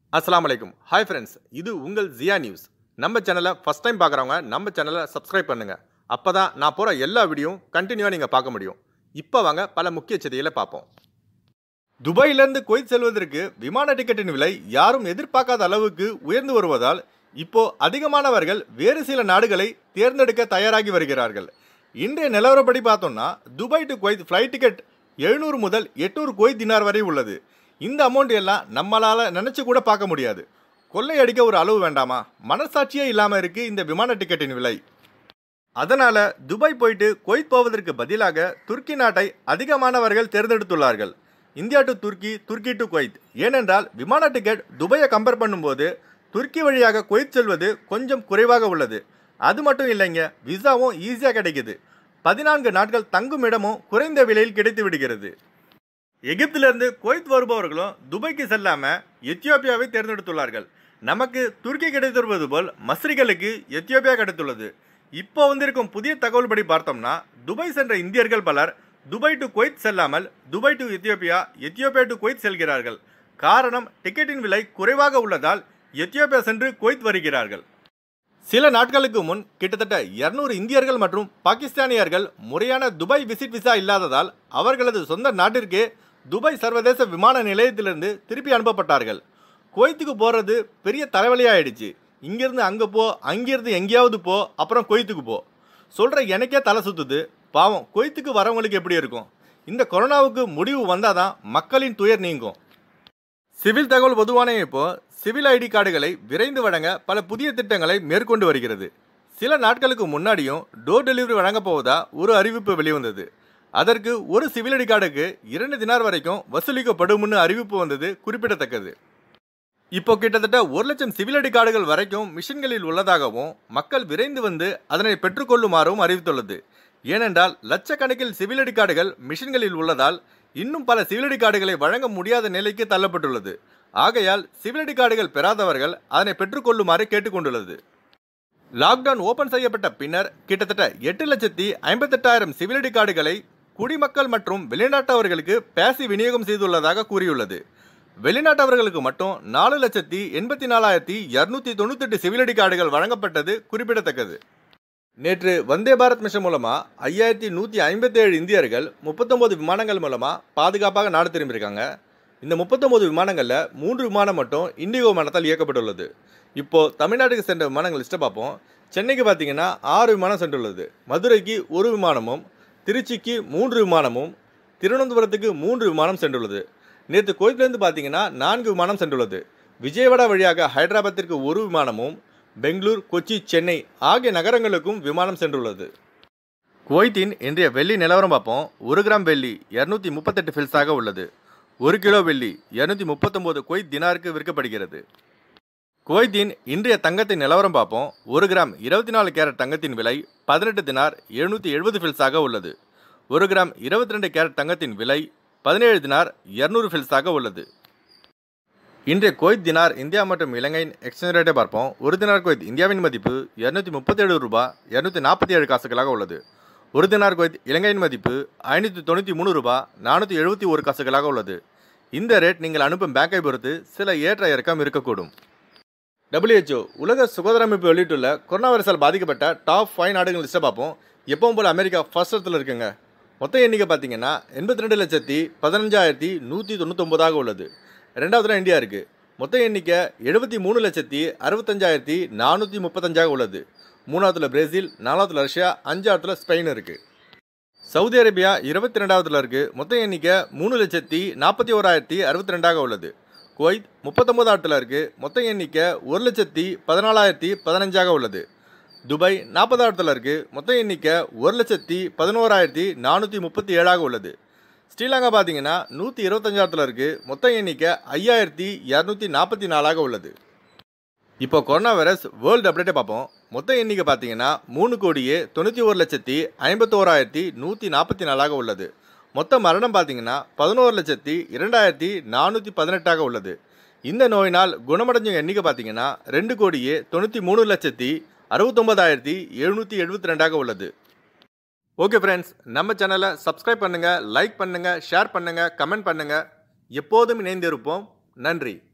அஸ்ஸலாமு அலைக்கும் hi friends இது உங்கள் ஜியா நியூஸ் நம்ம சேனலை ஃபஸ்ட் டைம் பார்க்குறவங்க நம்ம சேனலை சப்ஸ்கிரைப் பண்ணுங்கள் அப்போ தான் நான் போகிற எல்லா வீடியோவும் கண்டினியூவாக நீங்கள் பார்க்க முடியும் இப்போ வாங்க பல முக்கிய செய்திகளை பார்ப்போம் துபாயிலிருந்து குவைத் செல்வதற்கு விமான டிக்கெட்டின் விலை யாரும் எதிர்பார்க்காத அளவுக்கு உயர்ந்து வருவதால் இப்போ அதிகமானவர்கள் வேறு சில நாடுகளை தேர்ந்தெடுக்க தயாராகி வருகிறார்கள் இன்றைய நிலவரப்படி பார்த்தோம்னா Dubai to Kuwait flight ticket எழுநூறு முதல் எட்நூறு குவைத் தினார் வரை உள்ளது இந்த அமௌண்ட் எல்லாம் நம்மளால் நினச்சி கூட பார்க்க முடியாது கொள்ளையடிக்க ஒரு அளவு வேண்டாமா மனசாட்சியே இல்லாமல் இருக்கு இந்த விமான டிக்கெட்டின் விலை அதனால துபாய் போயிட்டு குவைத் போவதற்கு பதிலாக துருக்கி நாட்டை அதிகமானவர்கள் தேர்ந்தெடுத்துள்ளார்கள் இந்தியா டு துருக்கி துருக்கி டு குவைத் ஏனென்றால் விமான டிக்கெட் துபாயை கம்பேர் பண்ணும்போது துருக்கி வழியாக குவைத் செல்வது கொஞ்சம் குறைவாக உள்ளது அது மட்டும் இல்லைங்க விசாவும் ஈஸியாக கிடைக்குது பதினான்கு நாட்கள் தங்கும் இடமும் குறைந்த விலையில் கிடைத்து விடுகிறது எகிப்திலிருந்து குவைத் வருபவர்களும் துபாய்க்கு செல்லாம எத்தியோப்பியாவை தேர்ந்தெடுத்துள்ளார்கள் நமக்கு துருக்கி கிடைத்திருப்பது போல் மஸ்ரிகளுக்கு எத்தியோப்பியா கிடைத்துள்ளது இப்போ வந்திருக்கும் புதிய தகவல்படி பார்த்தோம்னா துபாய் சென்ற இந்தியர்கள் பலர் துபாய் டு குவைத் செல்லாமல் Dubai to Ethiopia Ethiopia to Kuwait செல்கிறார்கள் காரணம் டிக்கெட்டின் விலை குறைவாக உள்ளதால் எத்தியோப்பியா சென்று குவைத் வருகிறார்கள் சில நாட்களுக்கு முன் கிட்டத்தட்ட 200 இந்தியர்கள் மற்றும் பாகிஸ்தானியர்கள் முறையான துபாய் விசிட் விசா இல்லாததால் அவர்களது சொந்த நாட்டிற்கே துபாய் சர்வதேச விமான நிலையத்திலிருந்து திருப்பி அனுப்பப்பட்டார்கள் குவைத்துக்கு போகிறது பெரிய தலைவலியாயிடுச்சு இங்கேருந்து அங்கே போ அங்கேருந்து எங்கேயாவது போ அப்புறம் குவைத்துக்கு போ சொல்கிற எனக்கே தலை சுத்துது பாவம் குவைத்துக்கு வரவங்களுக்கு எப்படி இருக்கும் இந்த கொரோனாவுக்கு முடிவு வந்தால் தான் மக்களின் துயர் நீங்கும் சிவில் தகவல் பொதுவான இப்போ சிவில் ஐடி கார்டுகளை விரைந்து வழங்க பல புதிய திட்டங்களை மேற்கொண்டு வருகிறது சில நாட்களுக்கு முன்னாடியும் டோர் டெலிவரி வழங்கப் போவதா ஒரு அறிவிப்பு வெளிவந்தது அதற்கு ஒரு சிவில் ஐடி கார்டுக்கு இரண்டு தினார் வரைக்கும் வசூலிக்கப்படும்னு அறிவிப்பு வந்தது குறிப்பிடத்தக்கது இப்போ கிட்டத்தட்ட ஒரு லட்சம் சிவில் ஐடி கார்டுகள் வரைக்கும் மிஷின்களில் உள்ளதாகவும் மக்கள் விரைந்து வந்து அதனை பெற்றுக்கொள்ளுமாறும் அறிவித்துள்ளது ஏனென்றால் லட்சக்கணக்கில் சிவில் ஐடி கார்டுகள் மிஷின்களில் உள்ளதால் இன்னும் பல சிவில் ஐடி கார்டுகளை வழங்க முடியாத நிலைக்கு தள்ளப்பட்டுள்ளது ஆகையால் சிவில் ஐடி கார்டுகள் பெறாதவர்கள் அதனை பெற்றுக்கொள்ளுமாறு கேட்டுக்கொண்டுள்ளது லாக்டவுன் ஓபன் செய்யப்பட்ட பின்னர் கிட்டத்தட்ட எட்டு லட்சத்தி ஐம்பத்தெட்டாயிரம் சிவில் ஐடி கார்டுகளை குடிமக்கள் மற்றும் வெளிநாட்டவர்களுக்கு பேசி விநியோகம் செய்துள்ளதாக கூறியுள்ளது வெளிநாட்டவர்களுக்கு மட்டும் நாலு லட்சத்தி எண்பத்தி நாலாயிரத்தி இரநூத்தி தொண்ணூத்தெட்டு சிவில் ஐடி கார்டுகள் வழங்கப்பட்டது குறிப்பிடத்தக்கது நேற்று வந்தே பாரத் மிஷன் மூலமா ஐயாயிரத்தி நூற்றி ஐம்பத்தேழு இந்தியர்கள் முப்பத்தொம்போது விமானங்கள் மூலமா பாதுகாப்பாக நாடு திரும்பியிருக்காங்க இந்த முப்பத்தொம்போது விமானங்களில் மூன்று விமானம் மட்டும் இண்டிகோ விமானத்தால் இயக்கப்பட்டுள்ளது இப்போ தமிழ்நாட்டுக்கு சென்ற விமானங்கள் லிஸ்ட்டை பார்ப்போம் சென்னைக்கு பார்த்தீங்கன்னா ஆறு விமானம் சென்றுள்ளது மதுரைக்கு ஒரு விமானமும் திருச்சிக்கு மூன்று விமானமும் திருவனந்தபுரத்துக்கு மூன்று விமானம் சென்றுள்ளது நேற்று கோயிலேருந்து பார்த்தீங்கன்னா நான்கு விமானம் சென்றுள்ளது விஜயவாடா வழியாக ஹைதராபாத்திற்கு ஒரு விமானமும் பெங்களூர் கொச்சி சென்னை ஆகிய நகரங்களுக்கும் விமானம் சென்றுள்ளது குவைத்தின் இன்றைய வெள்ளி நிலவரம் பார்ப்போம் ஒரு கிராம் வெள்ளி இரநூத்தி முப்பத்தெட்டு ஃபில்ஸாக உள்ளது ஒரு கிலோ வெள்ளி இரநூத்தி முப்பத்தொம்போது குவைத் தினாருக்கு விற்கப்படுகிறது குவைத்தின் இன்றைய தங்கத்தின் நிலவரம் பார்ப்போம் ஒரு கிராம் இருபத்தி நாலு கேரட் தங்கத்தின் விலை பதினெட்டு தினார் எழுநூற்றி எழுபது ஃபில்ஸாக உள்ளது ஒரு கிராம் இருபத்தி ரெண்டு கேரட் தங்கத்தின் விலை பதினேழு தினார் இரநூறு ஃபில்ஸாக உள்ளது இன்றைய குவைத் தினார் இந்தியா மற்றும் இலங்கையின் எக்ஸ்சேஞ்ச் ரேட்டை பார்ப்போம் ஒரு தினார் குவைத் இந்தியாவின் மதிப்பு இரநூத்தி முப்பத்தேழு ரூபாய் இரநூத்தி நாற்பத்தி ஏழு காசுகளாக உள்ளது ஒரு தினார் குவைத் இலங்கையின் மதிப்பு ஐநூற்றி தொண்ணூற்றி மூணு ரூபாய் நானூற்றி எழுபத்தி ஒரு காசுகளாக உள்ளது இந்த ரேட் நீங்கள் அனுப்பும் பேங்கை பொறுத்து சில ஏற்ற இறக்கம் இருக்கக்கூடும் WHO உலக சுகாதார அமைப்பு வெளியிட்டுள்ள கொரோனா வைரஸால் பாதிக்கப்பட்ட டாப் ஃபைவ் நாடுகள் லிஸ்ட்டை பார்ப்போம் எப்பவும் போல் அமெரிக்கா ஃபர்ஸ்ட் இடத்துல இருக்குங்க மொத்த எண்ணிக்கை பார்த்தீங்கன்னா எண்பத்தி ரெண்டு லட்சத்தி பதினஞ்சாயிரத்தி நூற்றி தொண்ணூத்தொம்பதாக உள்ளது ரெண்டாவதுல இந்தியா இருக்குது மொத்த எண்ணிக்கை எழுபத்தி மூணு லட்சத்தி அறுபத்தஞ்சாயிரத்தி நானூற்றி முப்பத்தஞ்சாக உள்ளது மூணாவதுல பிரேசில் நாலாவதுல ரஷ்யா அஞ்சாவதுல ஸ்பெயின் இருக்குது சவுதி அரேபியா இருபத்தி ரெண்டாவதுல இருக்குது மொத்த எண்ணிக்கை மூணு லட்சத்தி நாற்பத்தி ஓராயிரத்தி அறுபத்தி ரெண்டாக உள்ளது குவைத் முப்பத்தொம்போதாவதுல இருக்குது மொத்த எண்ணிக்கை ஒரு லட்சத்தி பதினாலாயிரத்தி பதினஞ்சாக உள்ளது துபாய் நாற்பதாவதுல இருக்குது மொத்த எண்ணிக்கை ஒரு லட்சத்தி பதினோராயிரத்தி நானூற்றி முப்பத்தி ஏழாக உள்ளது ஸ்ரீலங்கா பார்த்தீங்கன்னா நூற்றி இருபத்தஞ்சாவதுல இருக்குது மொத்த எண்ணிக்கை ஐயாயிரத்தி இரநூத்தி நாற்பத்தி நாலாக உள்ளது இப்போ கொரோனா வைரஸ் வேர்ல்டு அப்டேட்டை பார்ப்போம் மொத்த எண்ணிக்கை பார்த்தீங்கன்னா மூணு கோடியே தொண்ணூற்றி ஒரு லட்சத்தி ஐம்பத்தோராயிரத்தி நூற்றி நாற்பத்தி நாலாக உள்ளது மொத்த மரணம் பார்த்தீங்கன்னா பதினோரு லட்சத்தி இரண்டாயிரத்தி நானூற்றி பதினெட்டாக உள்ளது இந்த நோயினால் குணமடைஞ்ச எண்ணிக்கை பார்த்தீங்கன்னா ரெண்டு கோடியே தொண்ணூற்றி மூணு லட்சத்தி அறுபத்தொம்பதாயிரத்தி எழுநூற்றி எழுபத்தி ரெண்டாக உள்ளது ஓகே ஃப்ரெண்ட்ஸ் நம்ம சேனலை சப்ஸ்கிரைப் பண்ணுங்கள் லைக் பண்ணுங்கள் ஷேர் பண்ணுங்கள் கமெண்ட் பண்ணுங்கள் எப்போதும் இணைந்திருப்போம் நன்றி